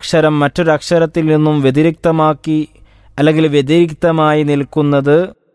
അക്ഷരം മറ്റൊരക്ഷരത്തിൽ നിന്നും വ്യതിരിക്തമാക്കി അല്ലെങ്കിൽ വ്യതിരിക്തമായി നിൽക്കുന്നത്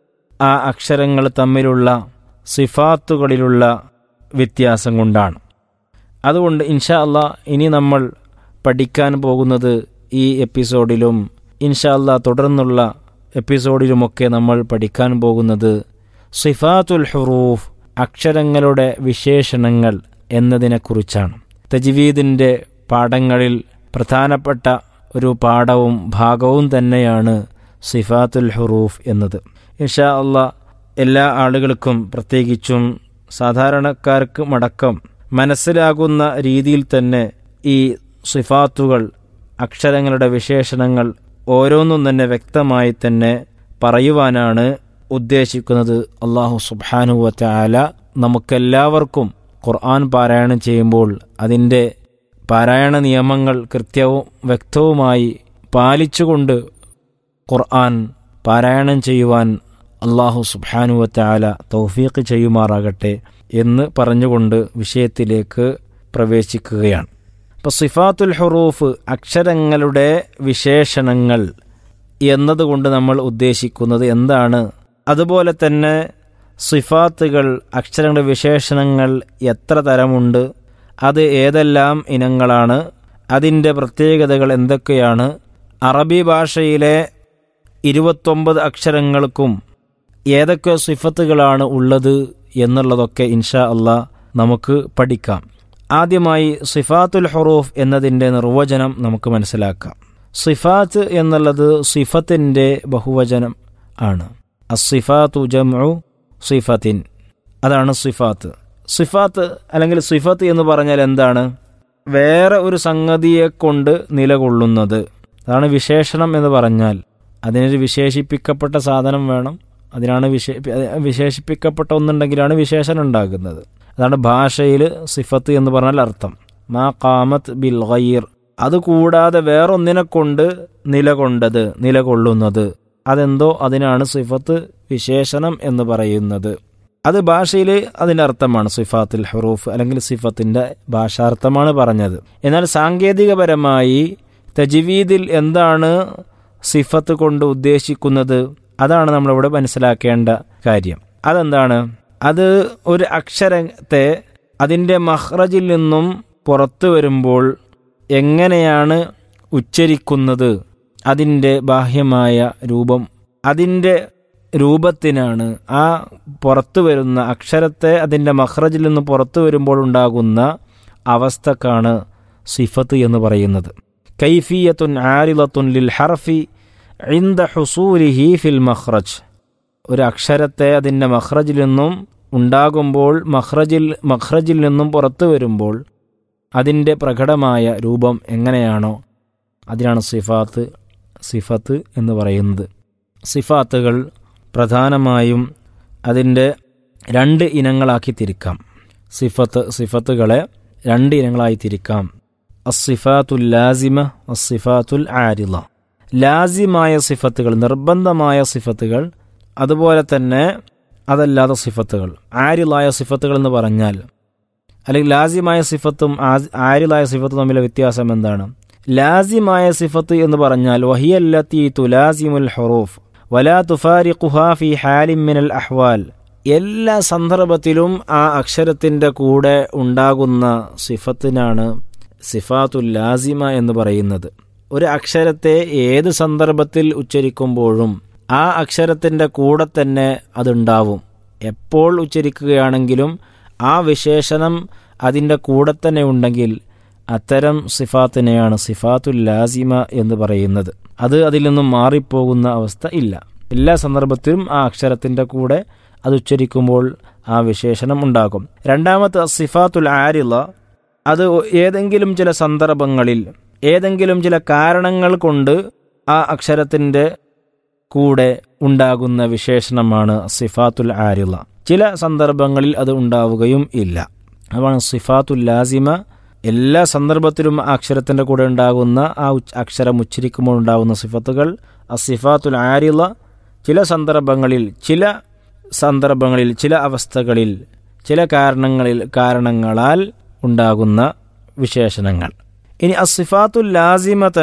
ആ അക്ഷരങ്ങൾ തമ്മിലുള്ള സിഫാത്തുകളിലുള്ള വ്യത്യാസം കൊണ്ടാണ് അതുകൊണ്ട് ഇൻഷാ അള്ളാ ഇനി നമ്മൾ പഠിക്കാൻ പോകുന്നത് ഈ എപ്പിസോഡിലും ഇൻഷാ അള്ളാ തുടർന്നുള്ള എപ്പിസോഡിലുമൊക്കെ നമ്മൾ പഠിക്കാൻ പോകുന്നത് സിഫാത്തുൽ ഹുറൂഫ് അക്ഷരങ്ങളുടെ വിശേഷണങ്ങൾ എന്നതിനെക്കുറിച്ചാണ് തജ്വീദിൻ്റെ പാഠങ്ങളിൽ പ്രധാനപ്പെട്ട ഒരു പാഠവും ഭാഗവും തന്നെയാണ് സിഫാത്തുൽ ഹുറൂഫ് എന്നത് ഇൻഷാ അള്ളാ എല്ലാ ആളുകൾക്കും പ്രത്യേകിച്ചും സാധാരണക്കാർക്ക് മടക്കം മനസ്സിലാകുന്ന രീതിയിൽ തന്നെ ഈ സിഫാത്തുകൾ അക്ഷരങ്ങളുടെ വിശേഷണങ്ങൾ ഓരോന്നും തന്നെ വ്യക്തമായി തന്നെ പറയുവാനാണ് ഉദ്ദേശിക്കുന്നത് അള്ളാഹു സുബാനുവറ്റ ആല നമുക്കെല്ലാവർക്കും ഖുർആൻ പാരായണം ചെയ്യുമ്പോൾ അതിൻ്റെ പാരായണ നിയമങ്ങൾ കൃത്യവും വ്യക്തവുമായി പാലിച്ചുകൊണ്ട് ഖുർആൻ പാരായണം ചെയ്യുവാൻ അള്ളാഹു സുബാനുവറ്റ ആല തൗഫീഖ് ചെയ്യുമാറാകട്ടെ എന്ന് പറഞ്ഞുകൊണ്ട് വിഷയത്തിലേക്ക് പ്രവേശിക്കുകയാണ് ഇപ്പോൾ സിഫാത്തുൽ ഹുറൂഫ് അക്ഷരങ്ങളുടെ വിശേഷണങ്ങൾ എന്നതുകൊണ്ട് നമ്മൾ ഉദ്ദേശിക്കുന്നത് എന്താണ് അതുപോലെ തന്നെ സിഫാത്തുകൾ അക്ഷരങ്ങളുടെ വിശേഷണങ്ങൾ എത്ര തരമുണ്ട് അത് ഏതെല്ലാം ഇനങ്ങളാണ് അതിൻ്റെ പ്രത്യേകതകൾ എന്തൊക്കെയാണ് അറബി ഭാഷയിലെ ഇരുപത്തൊമ്പത് അക്ഷരങ്ങൾക്കും ഏതൊക്കെ സിഫത്തുകളാണ് ഉള്ളത് എന്നുള്ളതൊക്കെ ഇൻഷാ അള്ളാ നമുക്ക് പഠിക്കാം ആദ്യമായി സിഫാത്തുൽ ഹുറൂഫ് എന്നതിൻ്റെ നിർവചനം നമുക്ക് മനസ്സിലാക്കാം സിഫാത്ത് എന്നുള്ളത് സിഫത്തിൻ്റെ ബഹുവചനം ആണ് അസിഫാത്തു ജംഉ സിഫത്തിൻ അതാണ് സിഫാത്ത് സിഫാത്ത് അല്ലെങ്കിൽ സിഫത്ത് എന്ന് പറഞ്ഞാൽ എന്താണ് വേറെ ഒരു സംഗതിയെ കൊണ്ട് നിലകൊള്ളുന്നത് അതാണ് വിശേഷണം എന്ന് പറഞ്ഞാൽ അതിനൊരു വിശേഷിപ്പിക്കപ്പെട്ട സാധനം വേണം അതിനാണ് വിശേ വിശേഷിപ്പിക്കപ്പെട്ട ഒന്നുണ്ടെങ്കിലാണ് വിശേഷണം ഉണ്ടാകുന്നത് അതാണ് ഭാഷയിൽ സിഫത്ത് എന്ന് പറഞ്ഞാൽ അർത്ഥം മാ കാമത്ത് ബിൽ ഗൈർ അതുകൂടാതെ വേറൊന്നിനെ കൊണ്ട് നിലകൊണ്ടത് നിലകൊള്ളുന്നത് അതെന്തോ അതിനാണ് സിഫത്ത് വിശേഷണം എന്ന് പറയുന്നത് അത് ഭാഷയിൽ അതിൻ്റെ അർത്ഥമാണ് സിഫാത്തുൽ ഹുറൂഫ് അല്ലെങ്കിൽ സിഫത്തിൻ്റെ ഭാഷാർത്ഥമാണ് പറഞ്ഞത് എന്നാൽ സാങ്കേതികപരമായി തജ്വീദിൽ എന്താണ് സിഫത്ത് കൊണ്ട് ഉദ്ദേശിക്കുന്നത് അതാണ് നമ്മളിവിടെ മനസ്സിലാക്കേണ്ട കാര്യം അതെന്താണ് അത് ഒരു അക്ഷരത്തെ അതിൻ്റെ മഹ്റജിൽ നിന്നും പുറത്തു വരുമ്പോൾ എങ്ങനെയാണ് ഉച്ചരിക്കുന്നത് അതിൻ്റെ ബാഹ്യമായ രൂപം അതിൻ്റെ രൂപത്തിനാണ് ആ പുറത്തു വരുന്ന അക്ഷരത്തെ അതിൻ്റെ മഹ്റജിൽ നിന്ന് പുറത്തു വരുമ്പോൾ ഉണ്ടാകുന്ന അവസ്ഥക്കാണ് സിഫത്ത് എന്ന് പറയുന്നത് കൈഫിയത്തുൻ ആരിലത്തുൻ ലിൽ ഹർഫി ഇന്ദ ഹുസൂലിഹി ഫിൽ മഹ്റജ് ഒരു അക്ഷരത്തെ അതിൻ്റെ മഹ്റജിൽ നിന്നും ഉണ്ടാകുമ്പോൾ മഹ്റജിൽ മഹ്റജിൽ നിന്നും പുറത്തു വരുമ്പോൾ അതിൻ്റെ പ്രകടമായ രൂപം എങ്ങനെയാണോ അതിനാണ് സിഫാത്ത് സിഫത്ത് എന്ന് പറയുന്നത് സിഫാത്തുകൾ പ്രധാനമായും അതിൻ്റെ രണ്ട് ഇനങ്ങളാക്കി തിരിക്കാം സിഫത്ത് സിഫത്തുകളെ രണ്ട് ഇനങ്ങളായി തിരിക്കാം അസിഫാത്തുൽ ലാസിമ അസിഫാത്തുൽ ആരില ലാസിമായ സിഫത്തുകൾ നിർബന്ധമായ സിഫത്തുകൾ അതുപോലെ തന്നെ അതല്ലാത്ത സിഫത്തുകൾ ആരിലായ സിഫത്തുകൾ എന്ന് പറഞ്ഞാൽ അല്ലെങ്കിൽ ലാസിമായ സിഫത്തും ആരിലായ സിഫത്തും തമ്മിലെ വ്യത്യാസം എന്താണ് ലാസിമായ സിഫത്ത് എന്ന് പറഞ്ഞാൽ വഹിയല്ലത്തി തുലാസിമുൽ ഹുറൂഫ് വലാ തുഫാരിഖുഹാ ഫി ഹാലിം മിനൽ അഹ്വാൽ എല്ലാ സന്ദർഭത്തിലും ആ അക്ഷരത്തിൻ്റെ കൂടെ ഉണ്ടാകുന്ന സിഫത്തിനാണ് സിഫാത്തുൽ ലാസിമ എന്ന് പറയുന്നത് ഒരു അക്ഷരത്തെ ഏത് സന്ദർഭത്തിൽ ഉച്ചരിക്കുമ്പോഴും ആ അക്ഷരത്തിൻ്റെ കൂടെ തന്നെ അതുണ്ടാവും എപ്പോൾ ഉച്ചരിക്കുകയാണെങ്കിലും ആ വിശേഷണം അതിൻ്റെ കൂടെ തന്നെ ഉണ്ടെങ്കിൽ അത്തരം സിഫാത്തിനെയാണ് സിഫാത്തുൽ ലാസിമ എന്ന് പറയുന്നത് അത് അതിൽ നിന്നും മാറിപ്പോകുന്ന അവസ്ഥ ഇല്ല എല്ലാ സന്ദർഭത്തിലും ആ അക്ഷരത്തിൻ്റെ കൂടെ അത് ഉച്ചരിക്കുമ്പോൾ ആ വിശേഷണം ഉണ്ടാകും രണ്ടാമത്തെ സിഫാത്തുൽ ആരില അത് ഏതെങ്കിലും ചില സന്ദർഭങ്ങളിൽ ഏതെങ്കിലും ചില കാരണങ്ങൾ കൊണ്ട് ആ അക്ഷരത്തിൻ്റെ കൂടെ ഉണ്ടാകുന്ന വിശേഷണമാണ് സിഫാത്തുൽ ആരില ചില സന്ദർഭങ്ങളിൽ അത് ഉണ്ടാവുകയും ഇല്ല അതാണ് സിഫാത്തുൽ ലാസിമ എല്ലാ സന്ദർഭത്തിലും ആ അക്ഷരത്തിൻ്റെ കൂടെ ഉണ്ടാകുന്ന ആ അക്ഷരം ഉച്ചരിക്കുമ്പോൾ ഉണ്ടാകുന്ന സിഫത്തുകൾ അസിഫാത്തുൽ ആരില ചില സന്ദർഭങ്ങളിൽ ചില സന്ദർഭങ്ങളിൽ ചില അവസ്ഥകളിൽ ചില കാരണങ്ങളിൽ കാരണങ്ങളാൽ ഉണ്ടാകുന്ന വിശേഷണങ്ങൾ ഇനി അസിഫാത്തുൽ ലാസിമ